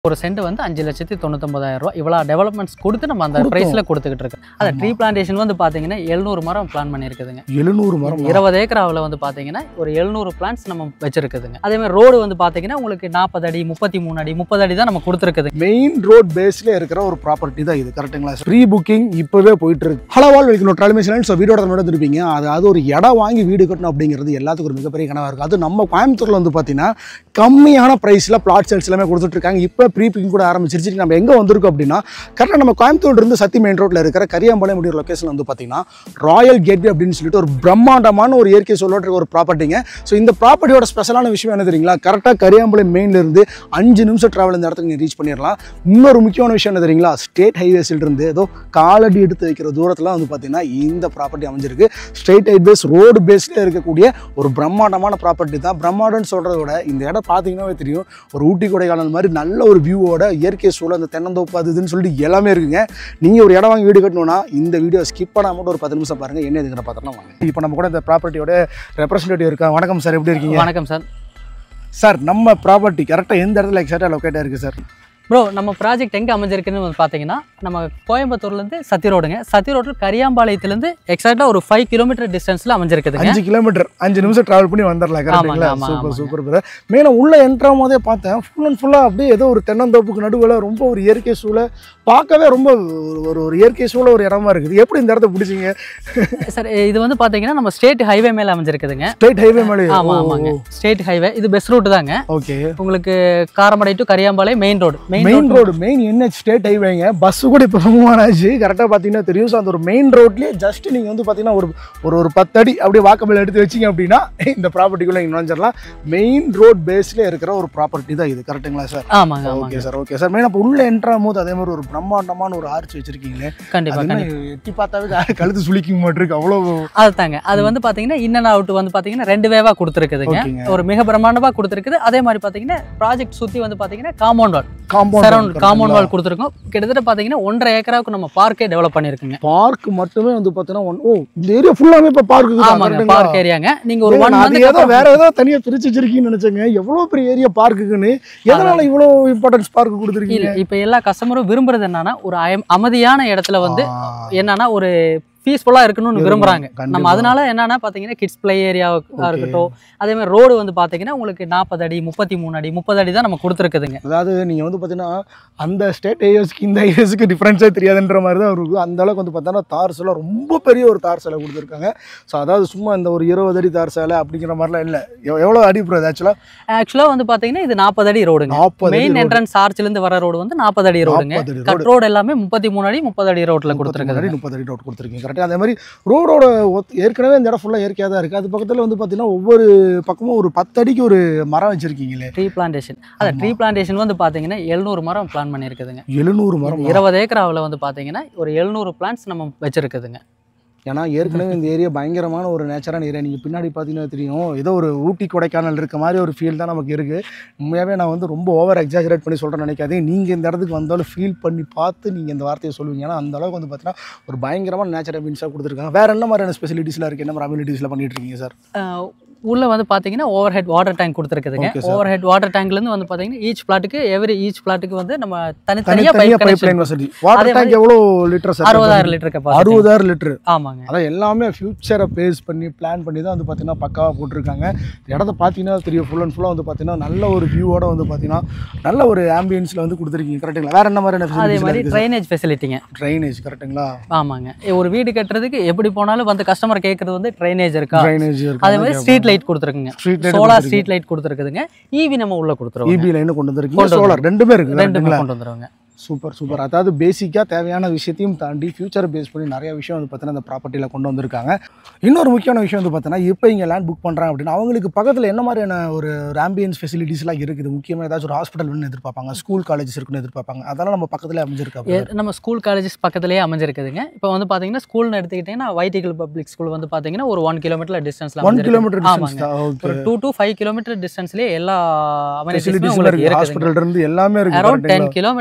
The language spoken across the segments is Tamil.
ஒரு சென்ட் வந்து அஞ்சு லட்சத்தி தொண்ணூத்தொம்பதாயிரம் ரூபா இவ்வளோ டெவலப்மெண்ட்ஸ் கொடுத்து நம்ம அந்த கொடுத்தோம். ப்ரைஸில் கொடுத்துக்கிட்டு இருக்கோம் அந்த ட்ரீ பிளான்டேஷன் வந்து பார்த்தீங்கன்னா எழுநூறு மரம் பிளான் பண்ணியிருக்குதுங்க எழுநூறு மரம் இருபது ஏக்கராவில் வந்து பார்த்தீங்கன்னா ஒரு எழுநூறு பிளான்ஸ் நம்ம வச்சிருக்குதுங்க அதே மாதிரி ரோடு வந்து பார்த்தீங்கன்னா உங்களுக்கு நாற்பது அடி முப்பத்தி மூணு அடி முப்பது அடி தான் நம்ம கொடுத்துருக்குது மெயின் ரோட் பேஸ்ல இருக்கிற ஒரு ப்ராப்பர்ட்டி தான் இது கரெக்ட்டுங்களா ப்ரீ புக்கிங் இப்போவே போயிட்டு இருக்கு ஹலோ வால் வெல்கம் ட்ராலிமேஷன் ஸோ வீடோட நடந்து இருப்பீங்க அது அது ஒரு இடம் வாங்கி வீடு கட்டணும் அப்படிங்கிறது எல்லாத்துக்கும் ஒரு மிகப்பெரிய கனவாக இருக்குது அது நம்ம கோயம்புத்தூரில் வந்து பார்த்தீங்கன்னா கம்மியான ப்ரைஸில் பிளாட் சேல்ஸ் எல்லாமே கொடுத்துட்டு இருக்காங்க இப்போ ப்ரீ புக்கிங் கூட ஆரம்பிச்சிருச்சு நம்ம எங்கே வந்திருக்கோம் அப்படின்னா கரெக்டாக நம்ம கோயம்புத்தூர்ல இருந்து சத்தி மெயின் ரோட்டில் இருக்கிற கரியாம்பாளையம் அப்படிங்கிற லொக்கேஷன் வந்து பார்த்தீங்கன்னா ராயல் கேட்வே அப்படின்னு சொல்லிட்டு ஒரு பிரம்மாண்டமான ஒரு இயற்கை சொல்லோட்டு இருக்க ஒரு ப்ராப்பர்ட்டிங்க ஸோ இந்த ப்ராப்பர்ட்டியோட ஸ்பெஷலான விஷயம் என்ன தெரியுங்களா கரெக்டாக கரியாம்பாளையம் மெயின்ல இருந்து அஞ்சு நிமிஷம் ட்ராவல் இந்த இடத்துக்கு நீங்கள் ரீச் பண்ணிடலாம் இன்னொரு முக்கியமான விஷயம் என்ன தெரியுங்களா ஸ்டேட் ஹைவேஸில் இருந்து ஏதோ காலடி எடுத்து வைக்கிற தூரத்தில் வந்து பார்த்தீங்கன்னா இந்த ப்ராப்பர்ட்டி அமைஞ்சிருக்கு ஸ்ட்ரெயிட் ஹைவேஸ் ரோடு பேஸில் இருக்கக்கூடிய ஒரு பிரம்மாண்டமான ப்ராப்பர்ட்டி தான் பிரம்மாண்டம்னு சொல்கிறத விட இந்த இடம் பார்த்தீங்கன்னாவே தெரியும் ஒரு ஊட்டி கொடைக்கானல் மாதிரி நல்ல ஒரு வியூவோட இயற்கை சூழல் அந்த தென்னந்தோப்பு அது இதுன்னு சொல்லிட்டு எல்லாமே இருக்குங்க நீங்கள் ஒரு இடம் வாங்கி வீடு கட்டணும்னா இந்த வீடியோ ஸ்கிப் பண்ணாம மட்டும் ஒரு பத்து நிமிஷம் பாருங்கள் என்ன இதுங்கிற பார்த்தோம்னா வாங்க இப்போ நம்ம கூட இந்த ப்ராப்பர்ட்டியோட ரெப்ரஸன்டேட்டிவ் இருக்கா வணக்கம் சார் எப்படி இருக்கீங்க வணக்கம் சார் சார் நம்ம ப்ராப்பர்ட்டி கரெக்டாக எந்த இடத்துல எக்ஸாக்டாக லொக்கேட்டாக இருக்குது சார் ப்ரோ நம்ம ப்ராஜெக்ட் எங்கே அமைஞ்சிருக்குன்னு வந்து பார்த்தீங்கன்னா நம்ம கோயம்புத்தூர்லேருந்து சத்தி ரோடுங்க சத்தி ரோட்டில் கரியாம்பாளையத்துலேருந்து எக்ஸாக்டாக ஒரு ஃபைவ் கிலோமீட்டர் டிஸ்டன்ஸில் அமைஞ்சிருக்குதுங்க அஞ்சு கிலோமீட்டர் அஞ்சு நிமிஷம் டிராவல் பண்ணி வந்துடலாம் கரெக்டுங்களா ஆமாங்க, சூப்பர் ஆமாங்க. சூப்பர் பிரதர் மேலே உள்ள என்ட்ராகும் போதே பார்த்தேன் ஃபுல் அண்ட் ஃபுல்லாக அப்படியே ஏதோ ஒரு தென்னந்தோப்புக்கு நடுவில் ரொம்ப ஒரு இயற்கை சூழல் பார்க்கவே ரொம்ப ஒரு- ஒரு ஒரு இயற்கை சூழல் ஒரு இடமா இருக்குது எப்படி இந்த இடத்த பிடிச்சிங்க சார் இது வந்து பார்த்தீங்கன்னா நம்ம ஸ்டேட் ஹைவே மேலே அமைஞ்சிருக்குதுங்க ஸ்ட்ரைட் ஹைவே மேலே ஆமாம் ஆமாங்க ஸ்டேட் ஹைவே இது பெஸ்ட் ரூட் தாங்க ஓகே உங்களுக்கு Karamadai to Kariyampalayam main road main main road main NH state ஹைவேங்க பஸ் கூட இப்போ மூவானாச்சு கரெக்டாக பார்த்தீங்கன்னா தெரியும் ஸோ அந்த ஒரு மெயின் ரோட்லேயே ஜஸ்ட் நீங்கள் வந்து பார்த்தீங்கன்னா ஒரு ஒரு ஒரு பத்தடி அப்படியே வாக்கபிள் எடுத்து வச்சிங்க அப்படின்னா இந்த ப்ராப்பர்ட்டிக்குள்ளே நீங்கள் நுழைஞ்சிடலாம் மெயின் ரோட் பேஸ்லேயே இருக்கிற ஒரு ப்ராப்பர்ட்டி தான் இது கரெக்டுங்களா சார் ஆமாங்க ஆமாங்க okay sir okay sir main அப்போ உள்ள என்ட்ராகும் போது அதே மாதிரி ஒரு பிரம்மாண்டமான ஒரு ஆர்ச் வச்சிருக்கீங்களே கண்டிப்பாக அது கண்டிப்பாக என்ன எட்டி பார்த்தாவே க- கழுத்து சுளிக்க மாட்டிருக்கு அவ்வளோ அதுதாங்க அது வந்து பார்த்தீங்கன்னா இன் அண்ட் அவுட் வந்து பார்த்தீங்கன்னா ரெண்டு வேவாக கொடுத்துருக்குதுங்க ஓகேங்க ஒரு மிக பிரம்மாண்டமாக கொடுத்துருக்குது அதே மாதிரி பார்த்தீங்கன்னா ப்ராஜெக்ட் சுற்றி வந்து பார்த்தீங்கன்னா compound wall compound surround compound wall கொடுத்துருக்கோம் கிட்டத்தட்ட பார்த்தீங்கன்னா ஒன்றரை ஏக்கராவுக்கு நம்ம பார்க்கே டெவலப் பண்ணியிருக்குங்க பார்க் மட்டுமே வந்து பார்த்தீங்கன்னா ஒன் ஓ இந்த ஏரியா ஃபுல்லாகவே இப்போ பார்க்கு ஆமாங்க பார்க் ஏரியாங்க நீங்க ஒரு ஒன் அது ஏதோ மந்த் வேற ஏதோ தனியா பிரிச்சு வச்சிருக்கீங்கன்னு நினைச்சேங்க எவ்வளவு பெரிய ஏரியா பார்க்குன்னு எதனால இவ்வளவு இம்பார்ட்டன்ஸ் பார்க் கொடுத்துருக்கீங்க இப்போ எல்லா கஸ்டமரும் விரும்புறது என்னன்னா ஒரு அயம்- அமைதியான இடத்துல வந்து ஆ, என்னன்னா ஒரு பீஸ்ஃபுல்லாக இருக்கணும்னு இருக்கணும். விரும்புறாங்க கண்டிப்பா. நம்ம அதனால என்னன்னா பார்த்தீங்கன்னா கிட்ஸ் ப்ளே ஏரியாவாக Okay. இருக்கட்டும் அதே மாதிரி ரோடு வந்து பார்த்தீங்கன்னா உங்களுக்கு நாற்பது அடி முப்பத்தி மூணு அடி முப்பது அடி தான் நம்ம கொடுத்துருக்குதுங்க அதாவது நீங்க வந்து பாத்தீங்கன்னா அந்த ஸ்டேட் ஏரியாஸ்க்கு இந்த ஏரியாஸ்க்கு டிஃபரன்ஸே தெரியாதுன்ற மாதிரி தான் இருக்கும் அந்த அளவுக்கு வந்து பார்த்தோன்னா தார் சிலை ரொம்ப பெரிய ஒரு தார் சிலை கொடுத்துருக்காங்க ஸோ அதாவது சும்மா இந்த ஒரு இருபது அடி தார் சிலை அப்படிங்கிற மாதிரிலாம் இல்லை எவ்வளோ அடி ப்ரோ ஆக்சுவலாக ஆக்சுவலாக வந்து பார்த்தீங்கன்னா இது நாற்பது அடி ரோடுங்க நாற்பது மெயின் என்ட்ரன்ஸ் ஆர்ச்சிலேருந்து வர ரோடு வந்து நாற்பது அடி ரோடுங்க நாற்பது அடி கட் ரோடு எல்லாமே முப்பத்தி மூணு அடி முப்பது அடி ரோட்டில் கொடுத்துருக்குது அடி முப்பது அடி ரோட் கொடுத்துருக்கீங்க கரெக்டாக அதே மாதிரி ரோடோட ஒத்- ஏற்கனவே இந்த இடம் ஃபுல்லாக இயற்கையாக தான் இருக்குது அது பக்கத்தில் வந்து பார்த்தீங்கன்னா ஒவ்வொரு பக்கமும் ஒரு பத்து அடிக்கு ஒரு மரம் வச்சிருக்கீங்களே ட்ரீ பிளான்டேஷன் அந்த ட்ரீ பிளான்டேஷன் வந்து பார்த்தீங்கன்னா எழுநூறு மரம் பிளான் பண்ணியிருக்குதுங்க எழுநூறு மரம் இருபது ஏக்கராவில் வந்து பார்த்தீங்கன்னா ஒரு எழுநூறு பிளான்ஸ் நம்ம வச்சிருக்குதுங்க ஏன்னா ஏற்கனவே இந்த ஏரியா பயங்கரமான ஒரு நேச்சரான ஏரியா நீங்கள் பின்னாடி பார்த்தீங்கன்னா தெரியும் ஏதோ ஒரு ஊட்டி கொடைக்கானல் இருக்க மாதிரி ஒரு ஃபீல் தான் நமக்கு இருக்குது உண்மையாகவே நான் வந்து ரொம்ப ஓவர் எக்ஸாஜரேட் பண்ணி சொல்கிறேன்னு நினைக்காதீங்க நீங்கள் இந்த இடத்துக்கு வந்தாலும் ஃபீல் பண்ணி பார்த்து நீங்கள் இந்த வார்த்தையை சொல்லுவீங்க ஏன்னா அந்த அளவுக்கு வந்து பார்த்தீங்கன்னா ஒரு பயங்கரமான நேச்சர் அபின்ஸாக கொடுத்துருக்காங்க வேறு என்ன மாதிரியான ஸ்பெசிலிட்டிஸ்லாம் இருக்குது என்ன மாதிரி அபிலிட்டிஸ்லாம் பண்ணிட்டு இருக்கீங்க சார் அஹ் உள்ள வந்து பார்த்தீங்கன்னா ஓவர் ஹெட் வாட்டர் டேங்க் கொடுத்துருக்குதுங்க Okay, sir. Over head water டேங்க்லேருந்து வந்து பார்த்தீங்கன்னா ஈச் பிளாட்டுக்கு எவ்ரி ஈச் பிளாட்டுக்கு வந்து நம்ம தனித்தனியாக தனித்தனியாக பைப் பைப் கனெக்ஷன் லைன் வசதி வாட்டர் அதே டேங்க் எவ்வளோ லிட்டர் சார் அறுபதாயிரம் லிட்டர் கெப்பாசிட்டி அறுபதாயிரம் லிட்டர் ஆமாங்க அதான் எல்லாமே ஃபியூச்சரை பேஸ் பண்ணி பிளான் பண்ணி தான் வந்து பார்த்தீங்கன்னா பக்காவாக போட்டிருக்காங்க இந்த இடத்த பார்த்தீங்கன்னா தெரியும் ஃபுல் அண்ட் ஃபுல்லாக வந்து பார்த்தீங்கன்னா நல்ல ஒரு வியூவோட வந்து பார்த்தீங்கன்னா நல்ல ஒரு ஆம்பியன்ஸில் வந்து கொடுத்துருக்கீங்க கரெக்ட்டுங்களா வேற என்ன மாதிரியான அதே மாதிரி ஃபெசிலிட்டிஸ் ட்ரைனேஜ் ஃபெசிலிட்டிங்க ட்ரைனேஜ் கரெக்ட்டுங்களா ஆமாங்க ஏ, ஒரு வீடு கட்டுறதுக்கு எப்படி போனாலும் வந்து கஸ்டமர் கேட்குறது வந்து ட்ரைனேஜ் இருக்கா ட்ரைனேஜ் அதே மாதிரி ஸ்ட்ரீட் லைட் கொடுத்துருக்குங்க street light solar street light கொடுத்துருக்குதுங்க ஈவி நம்ம உள்ள கொடுத்துருவோம் இபி லைன் கொண்டு வந்திருக்கீங்க கொண்டு சோலார் ரெண்டுமே இருக்கு ரெண்டுமே கரெக்ட்டுங்களா கொண்டு வந்துருவாங்க சூப்பர் சூப்பர் அதாவது பேசிக்காக தேவையான விஷயத்தையும் தாண்டி ஃபியூச்சரை பேஸ் பண்ணி நிறைய விஷயம் வந்து பார்த்தீங்கன்னா இந்த ப்ராப்பர்ட்டியில் கொண்டு வந்திருக்காங்க இன்னொரு முக்கியமான விஷயம் வந்து பார்த்தீங்கன்னா இப்போ இங்கே லேண்ட் புக் பண்ணுறாங்க அப்படின்னா அவங்களுக்கு பக்கத்தில் என்ன மாதிரியான ஒரு ஒரு ஆம்பியன்ஸ் ஃபெசிலிட்டிஸ்லாம் இருக்குது முக்கியமாக ஏதாச்சும் ஒரு ஹாஸ்பிட்டல் வேணும்னு எதிர்பார்ப்பாங்க ஸ்கூல் காலேஜஸ் இருக்குன்னு எதிர்பார்ப்பாங்க அதெல்லாம் நம்ம பக்கத்தில் அமைஞ்சிருக்கா ஏ, நம்ம ஸ்கூல் காலேஜஸ் பக்கத்துலேயே அமைஞ்சிருக்குதுங்க இப்போ வந்து பார்த்தீங்கன்னா ஸ்கூல்னு எடுத்துக்கிட்டிங்கன்னா வைட்டிகல் பப்ளிக் ஸ்கூல் வந்து பார்த்தீங்கன்னா ஒரு ஒன் கிலோமீட்டர் டிஸ்டன்ஸில் ஒன் கிலோமீட்டர் டிஸ்டன்ஸ் ஆமாங்க தான் ஓகே ஒரு டூ டு ஃபைவ் கிலோமீட்டர் டிஸ்டன்ஸ்லேயே எல்லா amenities ஃபெசிலிட்டிஸ் உங்களுக்கு இருக்குது இருக்குதுங்க ஹாஸ்பிட்டல் இருந்து எல்லாமே அரௌண்ட் இருக்குது டென் கிலோமீட்டரில் உங்களுக்கு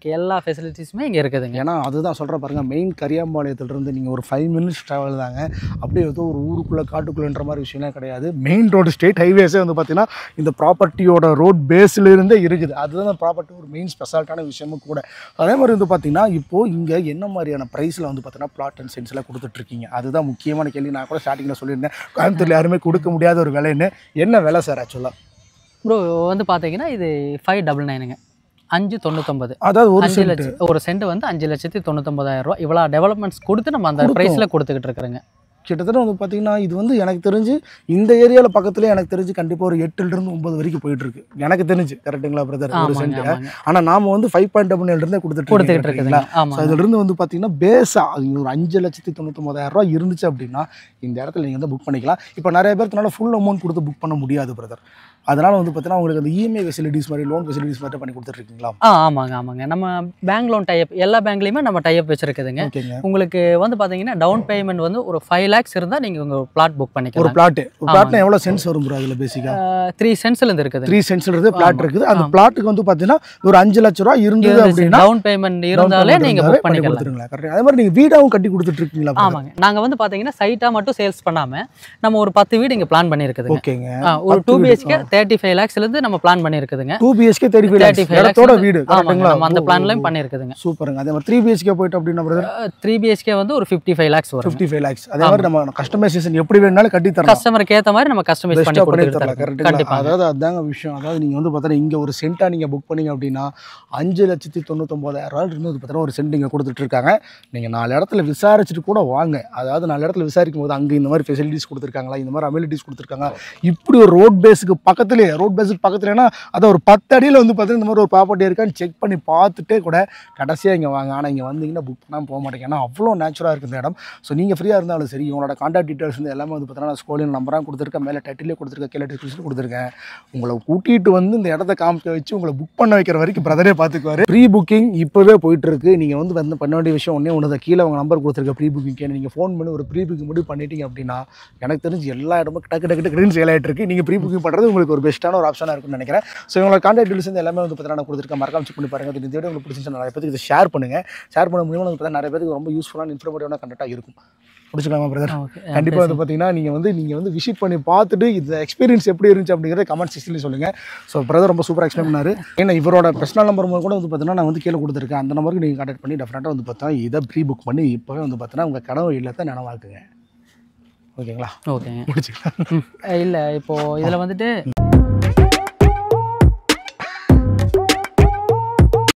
உங்களுக்கு எல்லா ஃபெசிலிட்டிஸுமே இங்கே இருக்குதுங்க ஏன்னா அதுதான் சொல்கிறேன் பாருங்க மெயின் கரியாம்பாளையத்துலேருந்து நீங்கள் ஒரு ஃபைவ் மினிட்ஸ் ட்ராவல் தாங்க அப்படியே ஏதோ ஒரு ஊருக்குள்ளே காட்டுக்குள்ளேன்ற மாதிரி விஷயம்லாம் கிடையாது மெயின் ரோடு ஸ்டேட் ஹைவேஸே வந்து பார்த்தீங்கன்னா இந்த ப்ராப்பர்ட்டியோட ரோட் பேஸ்லேருந்தே இருக்குது அதுதான் அந்த ப்ராப்பர்ட்டி ஒரு மெயின் ஸ்பெஷாலிட்டான விஷயமும் கூட அதே மாதிரி வந்து பார்த்தீங்கன்னா இப்போது இங்கே என்ன மாதிரியான ப்ரைஸில் வந்து பார்த்தீங்கன்னா பிளாட் அண்ட் சென்ஸில் கொடுத்துட்ருக்கீங்க அதுதான் முக்கியமான கேள்வி நான் கூட ஸ்டார்டிங்கில் சொல்லியிருந்தேன் கோயம்புத்தூர்ல யாருமே கொடுக்க முடியாத ஒரு விலைன்னு என்ன விலை சார் ஆக்சுவலாக ப்ரோ வந்து பார்த்தீங்கன்னா இது ஃபைவ் டபுள் நைனுங்க அஞ்சு தொண்ணூத்தொம்பது அதாவது ஒரு அஞ்சு சென்ட் லட்சம் ஒரு சென்ட் வந்து அஞ்சு லட்சத்தி தொண்ணூத்தொம்பதாயிரம் ரூபா இவ்வளோ டெவலப்மெண்ட்ஸ் கொடுத்து நம்ம அந்த கொடுத்தோம். ப்ரைஸில் கொடுத்துக்கிட்டு இருக்கிறோங்க கிட்டத்தட்ட வந்து பார்த்தீங்கன்னா இது வந்து எனக்கு தெரிஞ்சு இந்த ஏரியாவில் பக்கத்துலேயே எனக்கு தெரிஞ்சு கண்டிப்பாக ஒரு எட்டுலேருந்து ஒன்பது வரைக்கும் போயிட்டு இருக்கு எனக்கு தெரிஞ்சு கரெக்டுங்களா பிரதர் ஒரு ஆமாங்க சென்ட் ஆமாங்க ஆனால் நாம வந்து ஃபைவ் பாயிண்ட் டபுள் இருந்தே கொடுத்துட்டு கொடுத்துக்கிட்டு இருக்கீங்களா இருக்குதுங்க ஸோ ஆமாங்க இதுலேருந்து வந்து பார்த்தீங்கன்னா பேஸாக அது ஒரு அஞ்சு லட்சத்தி தொண்ணூத்தொம்பதாயிரம் ரூபா இருந்துச்சு அப்படின்னா இந்த இடத்துல நீங்கள் வந்து புக் பண்ணிக்கலாம் இப்போ நிறைய பேர்த்துனால ஃபுல் அமௌண்ட் கொடுத்து புக் பண்ண முடியாது பிரதர் அதனால் வந்து பார்த்தீங்கன்னா உங்களுக்கு அந்த இஎம்ஐ ஃபெசிலிட்டிஸ் மாதிரி லோன் ஃபெசிலிட்டிஸ் மாதிரி பண்ணி கொடுத்துட்ருக்கீங்களா ஆ ஆமாங்க ஆமாங்க நம்ம பேங்க் லோன் டைப் எல்லா பேங்க்லேயுமே நம்ம டைப் வச்சிருக்குதுங்க ஓகேங்க உங்களுக்கு வந்து பார்த்தீங்கன்னா டவுன் பேமெண்ட் வந்து ஒரு ஃபைவ் லேக்ஸ் இருந்தால் நீங்கள் உங்கள் பிளாட் புக் ஒரு பண்ணிக்கலாம் பிளாட்டு ஒரு பிளாட்னா எவ்வளோ சென்ஸ் வரும் ப்ரோ அதில் பேசிக்காக த்ரீ சென்ஸ்லேருந்து இருக்குது த்ரீ சென்ஸ்ன்றது பிளாட் ஆமா. இருக்குது அந்த ஆமா. பிளாட்டுக்கு வந்து பார்த்தீங்கன்னா ஒரு அஞ்சு லட்ச ரூபா இருந்தது அப்படின்னா டவுன் பேமெண்ட் இருந்தாலே நீங்கள் புக் பண்ணிக்கலாம் கொடுத்துருங்களா கரெக்ட் அதே மாதிரி நீங்கள் வீடாவும் கட்டி கொடுத்துட்டு இருக்கீங்களா ஆமாங்க நாங்கள் வந்து பார்த்தீங்கன்னா சைட்டாக மட்டும் சேல்ஸ் பண்ணாமல் நம்ம ஒரு பத்து வீடு இங்கே பிளான் பண்ணியிருக்குதுங்க ஓகேங்க ஆ, ஒரு பத்து டூ வீடு, பிஹெச்கே தேர்ட்டி ஃபைவ் லேக்ஸ்லேருந்து நம்ம பிளான் பண்ணியிருக்குதுங்க two BHK thirty five thirty five இடத்தோட வீடு ஆமாங்க கரெக்ட்டுங்களா நம்ம அந்த பிளான்லையும் பண்ணியிருக்குதுங்க சூப்பருங்க அதே மாதிரி த்ரீ பிஹெச்கே போயிட்டு அப்படின்னா பிரதர் த்ரீ பிஹெச்கே வந்து ஒரு ஃபிஃப்டி ஃபைவ் லேக்ஸ் வரும் ஃபிஃப்டி ஃபைவ் லேக்ஸ் அதே மாதிரி நம்ம கஸ்டமைசேஷன் எப்படி வேணாலும் கட்டி தரலாம் கஸ்டமருக்கு ஏற்ற மாதிரி நம்ம கஸ்டமைஸ் பண்ணி பெஸ்ட்டாக பண்ணி கொடுத்துட்டு தரலாம் தரோம். கரெக்டுங்களா கண்டிப்பாக அதாவது அதாங்க விஷயம் அதாவது நீங்கள் வந்து பார்த்தீங்கன்னா இங்கே ஒரு சென்ட்டாக நீங்கள் புக் பண்ணீங்க அப்படின்னா அஞ்சு லட்சத்தி தொண்ணூத்தொம்பதாயிரம் ரூபாய் இருந்து பார்த்தீங்கன்னா ஒரு சென்ட் இங்கே கொடுத்துட்டு இருக்காங்க நீங்கள் நாலு இடத்துல விசாரிச்சுட்டு கூட வாங்க அதாவது நாலு இடத்துல விசாரிக்கும் போது அங்கே இந்த மாதிரி ஃபெசிலிட்டிஸ் கொடுத்துருக்காங்களா இந்த மாதிரி அமெலிட்டிஸ் கொடுத்துருக்காங்க இப்படி ஒரு ரோட் பேஸுக்கு பக்கத்துலேயே ரோட் பேஸுக்கு பக்கத்துலனா அதை ஒரு பத்து அடியில் வந்து பார்த்தீங்கன்னா இந்த மாதிரி ஒரு ப்ராப்பர்ட்டி இருக்கான்னு செக் பண்ணி பார்த்துட்டே கூட கடைசியாக இங்கே வாங்க ஆனால் இங்கே வந்தீங்கன்னா புக் பண்ணாமல் போக மாட்டேங்க ஏன்னா அவ்வளோ நேச்சுராக இருக்குது இந்த இடம் ஸோ நீங்கள் ஃப்ரீயாக இருந்தாலும் சரி உங்களோட கான்டாக்ட் டீட்டெயில்ஸ் வந்து எல்லாமே வந்து பார்த்தீங்கன்னா நான் ஸ்கோலின் நம்பராக கொடுத்துருக்கேன் மேலே டைட்டிலே கொடுத்துருக்கேன் கீழே டிஸ்கிரிப்ஷன் கொடுத்துருக்கேன் உங்களை கூட்டிகிட்டு வந்து இந்த இடத்த காமிக்க வச்சு உங்களை புக் பண்ண வைக்கிற வரைக்கும் பிரதரே பார்த்துக்குவாரு ப்ரீ புக்கிங் இப்போவே போயிட்டு இருக்கு நீங்கள் வந்து வந்து பண்ண வேண்டிய விஷயம் ஒன்றே ஒன்று தான் கீழே உங்கள் நம்பர் கொடுத்துருக்க ப்ரீ புக்கிங்க்கு நீங்கள் ஃபோன் பண்ணி ஒரு ப்ரீ புக்கிங் முடிவு பண்ணிட்டீங்க அப்படின்னா எனக்கு தெரிஞ்சு எல்லா இடமும் டக்கு டக்கு டக்குன்னு சேல் ஆகிட்டு இருக்கு நீங்கள் ப்ரீ புக்கிங் பண்ணுறது உங்களுக்கு ஒரு பெஸ்ட்டான ஒரு ஆப்ஷனாக இருக்கும்னு நினைக்கிறேன் ஸோ உங்களோட கான்டாக்ட் டீல்ஸ் வந்து எல்லாமே வந்து பார்த்தீங்கன்னா நான் கொடுத்துருக்கேன் மறக்காம செக் பண்ணி பாருங்க இந்த வீடியோ உங்களுக்கு பிடிச்சிருந்துச்சு நிறைய பேருக்கு இதை ஷேர் பண்ணுங்கள் ஷேர் பண்ண மூலியமாக வந்து பார்த்தீங்கன்னா நிறைய பேருக்கு ரொம்ப யூஸ்ஃபுல்லான இன்ஃபர்மேட்டிவான கண்டெக்டாக இருக்கும் பிடிச்சிக்கலாமா பிரதர் ஓகே கண்டிப்பாக வந்து பார்த்தீங்கன்னா நீங்கள் வந்து நீங்கள் வந்து விசிட் பண்ணி பார்த்துட்டு இந்த எக்ஸ்பீரியன்ஸ் எப்படி இருந்துச்சு அப்படிங்கிறத கமெண்ட் செக்ஷன்லேயும் சொல்லுங்கள் ஸோ பிரதர் ரொம்ப சூப்பராக எக்ஸ்பிளைன் பண்ணாரு ஏன்னா இவரோட பர்சனல் நம்பர் கூட வந்து பார்த்தீங்கன்னா நான் வந்து கீழே கொடுத்துருக்கேன் அந்த நம்பருக்கு நீங்கள் கான்டாக்ட் பண்ணி டெஃபினட்டாக வந்து பார்த்தா இதை ப்ரீ புக் பண்ணி இப்போவே வந்து பார்த்தீங்கன்னா உங்கள் கனவு இல்லத்தை நனவாக்குங்க ஓகேங்களா ஓகேங்க முடிச்சுக்கலாம் இல்லை இப்போ இதில் வந்துட்டு